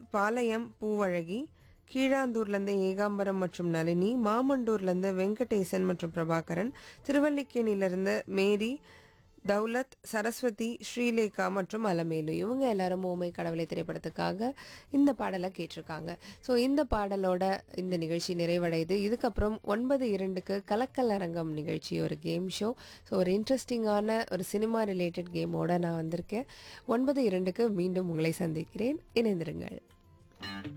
பாளையம் பூவழகி கீழாந்தூர்லேருந்து ஏகாம்பரம் மற்றும் நளினி மாமண்டூர்லேருந்து வெங்கடேசன் மற்றும் பிரபாகரன் திருவல்லிக்கேணியிலிருந்து மேரி தௌலத் சரஸ்வதி ஸ்ரீலேகா மற்றும் அலமேலு இவங்க எல்லாரும் ஓமை கடவுளை திரைப்படத்துக்காக இந்த பாடலை கேட்டிருக்காங்க ஸோ இந்த பாடலோட இந்த நிகழ்ச்சி நிறைவடையுது இதுக்கப்புறம் ஒன்பது இரண்டுக்கு கலக்கல் அரங்கம் நிகழ்ச்சி ஒரு கேம் ஷோ ஸோ ஒரு இன்ட்ரெஸ்டிங்கான ஒரு சினிமா ரிலேட்டட் கேமோட நான் வந்திருக்கேன் ஒன்பது இரண்டுக்கு மீண்டும் உங்களை சந்திக்கிறேன் இணைந்திருங்கள்